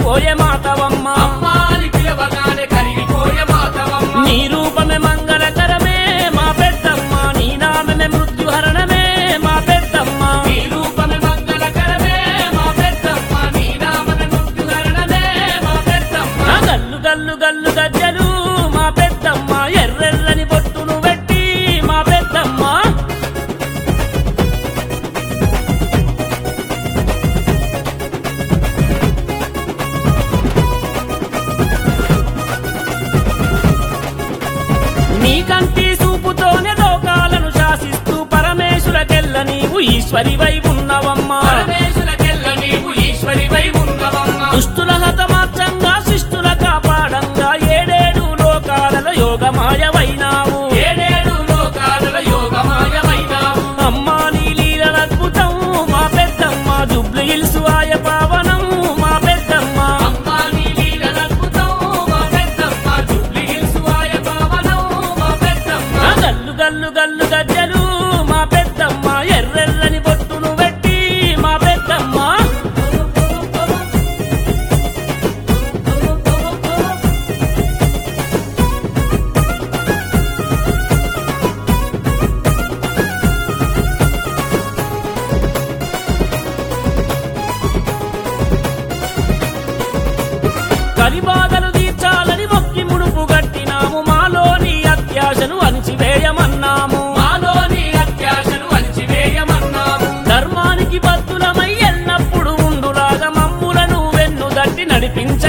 కరిగిపోయే మాతవమ్మ అమ్మాని పిలవగానే కరిగిపోయే మాతవమ్మ నీ రూపమే మంగళకరమే మా పెద్దమ్మ నీ నామమే మృత్యుహరణమే మా పెద్దమ్మ నీ రూపమే మంగళకరమే మా పెద్దమ్మ నీ నామన మృత్యుహరణమే మా పెద్దమ్మ ఆ గల్లు గల్లు గల్లు గజ్జలు మా పెద్దమ్మ ఎర్రెర్రని బొట్టును పెట్టి మా పెద్దమ్మ నీ కంటి చూపుతోనే లోకాలను శాసిస్తూ పరమేశ్వరకెల్ల నీవు ఈశ్వరివై ఉన్నవమ్మా పరమేశ్వరకెల్ల నీవు ఈశ్వరివై ఉన్నవమ్మ దుష్టుల హతమార్చంగా శిష్టుల కాపాడంగా ఏడేడు లోకాలలో యోగమాయవైనావు ఏడేడు లోకాల యోగమాయమైనావు అమ్మా నీ లీలల అద్భుతం మా పెద్దమ్మ జుబ్లీ హిల్స్ ఆయ పావనం మా పెద్దమ్మ అమ్మా నీ లీలల అద్భుతం మా పెద్దమ్మ జుబ్లీ హిల్స్ వాయ పావనం మా పెద్దమ్మ ఆ గల్లు గల్లు గల్లు గజ్జలు మా పెద్దమ్మ ఎర్రెర్రని బొట్టును పెట్టి మా పెద్దమ్మ కలిబాధలు తీర్చాలని మొక్కి ముడుపు గట్టినాము మాలోని అత్యాశను అణిచివేయమన్నాము మాలోని అత్యాశను అణిచివేయమన్నావు ధర్మానికి బద్దులమై ఎల్లప్పుడు ఉండులాగా మమ్ములను వెన్ను దట్టి నడిపించ